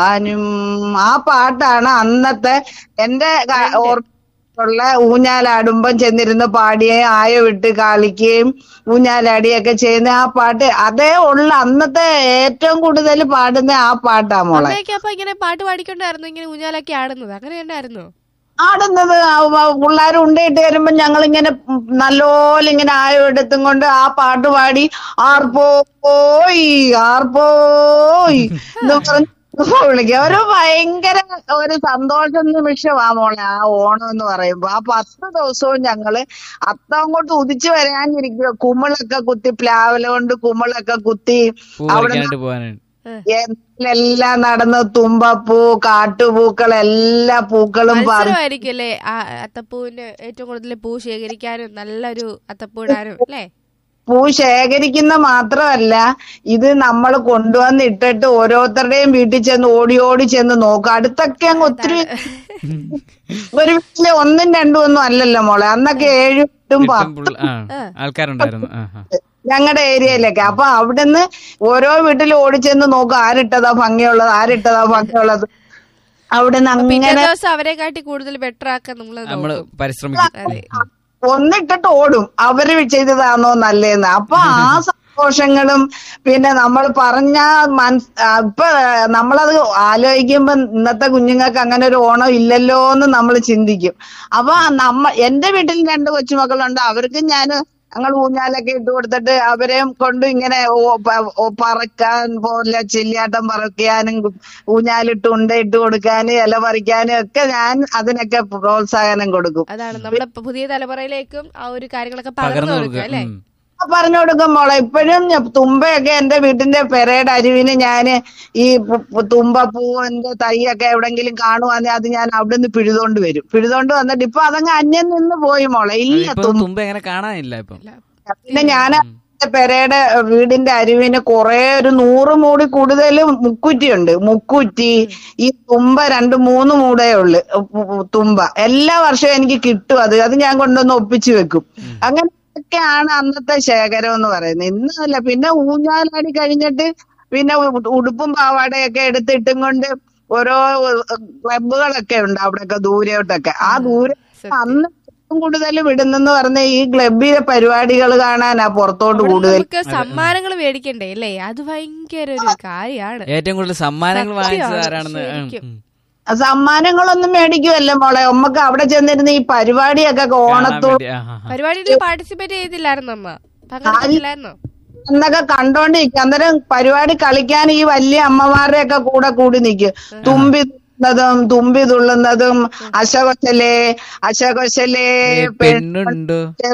ഞാനും ആ പാട്ടാണ് അന്നത്തെ എന്റെ ക- ഓർമ്മയുള്ള ഊഞ്ഞാലാടുമ്പം ചെന്നിരുന്ന് പാടുകയും ആയ വിട്ട് കളിക്കുകയും ഊഞ്ഞാലാടിയൊക്കെ ചെയ്യുന്ന ആ പാട്ട് അതേ ഉള്ള അന്നത്തെ ഏറ്റവും കൂടുതൽ പാടുന്ന ആ പാട്ടാ മോളെ അമ്മയൊക്കെ അപ്പൊ ഇങ്ങനെ പാട്ട് പാടിക്കൊണ്ടായിരുന്നു ഇങ്ങനെ ഊഞ്ഞാലൊക്കെ ആടുന്നത് അങ്ങനെ ഉണ്ടായിരുന്നോ ആടുന്നത് പിള്ളേർ ഉണ്ടയിട്ട് വരുമ്പോ ഞങ്ങൾ ഇങ്ങനെ നല്ലോലെ ഇങ്ങനെ ആയോ എടുത്തും കൊണ്ട് ആ പാട്ട് പാടി ആർപ്പോയി ആർപ്പോയി എന്ന് പറഞ്ഞ് വിളിക്കുക ഒരു ഭയങ്കര ഒരു സന്തോഷ നിമിഷമാ മോളെ ആ ഓണം എന്ന് പറയുമ്പോ ആ പത്ത് ദിവസവും ഞങ്ങള് അത്തം അങ്ങോട്ട് ഉദിച്ചു വരാനിരിക്കുക കുമിളൊക്കെ കുത്തി പ്ലാവില കൊണ്ട് കുമിളൊക്കെ കുത്തി പൂ അവിടെ പറിക്കാനായിട്ട് പോകാനായിട്ട് എല്ലാം നടന്ന് തുമ്പപ്പൂ കാട്ടുപൂക്കൾ എല്ലാ പൂക്കളും പറി മത്സരമായിരിക്കും അല്ലേ ആ അത്തപ്പൂവിന്റെ ഏറ്റവും കൂടുതൽ പൂ ശേഖരിക്കാനും നല്ലൊരു അത്തപ്പൂ ഇടാനും അല്ലേ പൂ ശേഖരിക്കുന്ന മാത്രമല്ല ഇത് നമ്മൾ കൊണ്ടുവന്ന് ഇട്ടിട്ട് ഓരോരുത്തരുടെയും വീട്ടിൽ ചെന്ന് ഓടി ഓടി ചെന്ന് നോക്കും അടുത്തൊക്കെ അങ്ങ് ഒത്തിരി ഒരു വീട്ടില് ഒന്നും രണ്ടും ഒന്നും അല്ലല്ലോ മോളെ അന്നൊക്കെ ഏഴും എട്ടും എട്ടും പത്തും പുള്ള- ആ ആൾക്കാരുണ്ടായിരുന്നു ആ ആ ഞങ്ങളുടെ ഏരിയയിലൊക്കെ അപ്പൊ അവിടുന്ന് ഓരോ വീട്ടിലും ഓടിച്ചെന്ന് നോക്കും ആരിട്ടതാ ഭംഗിയുള്ളത് ആരിട്ടതാ ഭംഗിയുള്ളത് അവിടുന്ന് പിറ്റേ അങ്ങനെ ദിവസം അവരെ കാട്ടി കൂടുതൽ ബെറ്റർ ആക്കാൻ നമ്മൾ നമ്മള് പരിശ്രമിക്കും അതെ ഒന്നിട്ടിട്ട് ഓടും അവര് ചെയ്തതാണോ നല്ലതെന്ന് അപ്പൊ ആ സന്തോഷങ്ങളും പിന്നെ നമ്മൾ പറഞ്ഞ മനസ് ആ, ഇപ്പൊ നമ്മളത് ആലോചിക്കുമ്പോ ഇന്നത്തെ കുഞ്ഞുങ്ങൾക്ക് അങ്ങനെ ഒരു ഓണം ഇല്ലല്ലോ എന്ന് നമ്മൾ ചിന്തിക്കും അപ്പൊ നമ്മ എന്റെ വീട്ടിൽ രണ്ട് കൊച്ചുമക്കളുണ്ട് അവർക്ക് ഞാൻ ഞങ്ങൾ ഊഞ്ഞാലൊക്കെ ഇട്ട് കൊടുത്തിട്ട് അവരെയും കൊണ്ട് ഇങ്ങനെ ഓ- പ- ഓ പറക്കാൻ പോലെ ചെല്ലിയാട്ടം പറക്കാനും ഊഞ്ഞാലിട്ട് ഉണ്ടയിട്ട് കൊടുക്കാനും ഇല പറിക്കാനും ഒക്കെ ഞാൻ അതിനൊക്കെ പ്രോത്സാഹനം കൊടുക്കും അതാണ് നമ്മുടെ ഇപ്പൊ പുതിയ തലമുറയിലേക്കും ആ ഒരു കാര്യങ്ങളൊക്കെ പകർന്നു പകർന്നു കൊടുക്കുക കൊടുക്കുക അല്ലേ ഉം. ആ, പറഞ്ഞു കൊടുക്കും മോളെ ഇപ്പോഴും ഞാൻ തുമ്പയൊക്കെ എന്റെ വീട്ടിന്റെ പെരയുടെ അരുവിന് ഞാന് ഈ പു- പു- തുമ്പപ്പൂവിന്റെ തൈയൊക്കെ എവിടെങ്കിലും കാണുവാണെങ്കിൽ അത് ഞാൻ അവിടെ നിന്ന് പിഴുതോണ്ട് വരും പിഴുതോണ്ട് വന്നിട്ട് ഇപ്പൊ അതങ്ങ് അന്യം നിന്ന് പോയി മോളെ ഇല്ല ഇപ്പൊ തുമ്പ തുമ്പ എങ്ങനെ കാണാനില്ല ഇപ്പം പിന്നെ ഞാൻ പെരയുടെ വീടിന്റെ അരുവിന് കുറെ ഒരു നൂറ് മൂടി കൂടുതൽ മുക്കുറ്റിയുണ്ട് മുക്കുറ്റി ഈ തുമ്പ രണ്ട് മൂന്ന് മൂടേ ഉള്ളു ഉ- ഉ- തുമ്പ എല്ലാ വർഷവും എനിക്ക് കിട്ടും അത് അത് ഞാൻ കൊണ്ടുവന്ന് ഒപ്പിച്ചു വെക്കും അങ്ങനെ ഒക്കെയാണ് അന്നത്തെ ശേഖരം എന്ന് പറയുന്നത് ഇന്നല്ല പിന്നെ ഊഞ്ഞാലാടി കഴിഞ്ഞിട്ട് പിന്നെ ഉ- ഉടുപ്പും പാവാടയൊക്കെ എടുത്തിട്ടും കൊണ്ട് ഓരോ ക്ലബുകളൊക്കെ ഉണ്ട് അവിടെയൊക്കെ ദൂരോട്ടൊക്കെ ആ ദൂരെ അന്ന് ഏറ്റവും കൂടുതൽ വിടുന്നെന്ന് പറഞ്ഞ ഈ ക്ലബിലെ പരിപാടികൾ കാണാനാ പുറത്തോട്ട് അവിടെ കൂടുതൽ നമുക്ക് സമ്മാനങ്ങൾ മേടിക്കണ്ടേ അല്ലേ അത് ഭയങ്കര ഒരു കാര്യമാണ് ഏറ്റവും കൂടുതൽ സമ്മാനങ്ങൾ വാങ്ങിച്ചത് സത്യമാണ്, ആരാണെന്ന് ഉം, ശരിക്കും. ഉം. സമ്മാനങ്ങളൊന്നും മേടിക്കുമല്ലോ മോളെ നമുക്ക് അവിടെ ചെന്നിരുന്ന് ഈ പരിപാടിയൊക്കെ കാണാൻ ഓണത്തോട് വേണ്ടി, ആ, ആ, ആ. പരിപാടിയിൽ പാർട്ടിസിപ്പേറ്റ് ചെയ്തില്ലായിരുന്നു അമ്മ പങ്കെടുത്തില്ലായിരുന്നോ എന്നൊക്കെ കണ്ടോണ്ടിരിക്കും അന്നേരം പരിപാടി കളിക്കാൻ ഈ വലിയ അമ്മമാരുടെ ഒക്കെ കൂടെ കൂടി നിൽക്കും തുമ്പി തുള്ളുന്നതും തുമ്പി തുള്ളുന്നതും അശകൊശലേ അശകൊശലേ ഏ, പെണ്ണുണ്ടോ